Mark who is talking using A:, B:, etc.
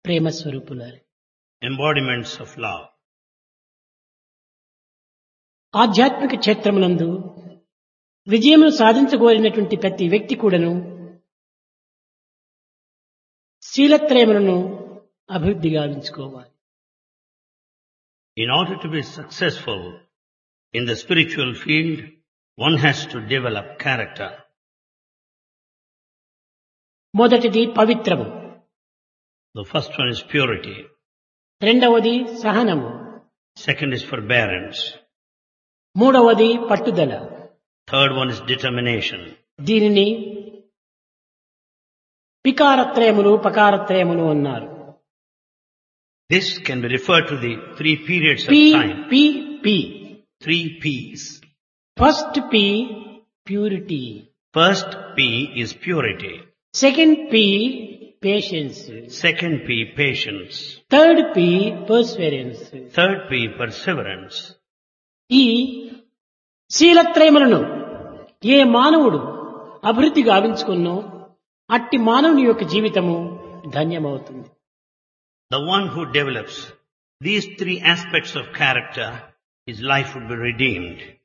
A: Prema స్వరూపులారు
B: embodiments of love.
A: ఆధ్యాత్మిక క్షేత్రమునందు విజయమును సాధించగోరినటువంటి ప్రతి వ్యక్తి కూడాను శీలత్రయములను అభివృద్ధి గావించుకోవాలి
B: In order to be successful in the spiritual field, one has to develop character.
A: మొదటిది పవిత్రము
B: The first one is purity.
A: రెండవది సహనము
B: Second is forbearance.
A: మూడవది పట్టుదల
B: Third one is determination.
A: దీనిని పికారత్రయములు పకారత్రయములు అన్నారు
B: This can be referred to the three periods of
A: P
B: time.
A: P P
B: Three P's.
A: First P purity
B: First P is purity.
A: Second P patience
B: Second P, patience.
A: Third P perseverance
B: Third P, perseverance.
A: ఈ శీలత్రయములను ఏ మానవుడు అభివృద్ధి గావించుకున్నో అట్టి మానవుని యొక్క జీవితము ధన్యమవుతుంది
B: The one who develops these three aspects of character, his life would be redeemed.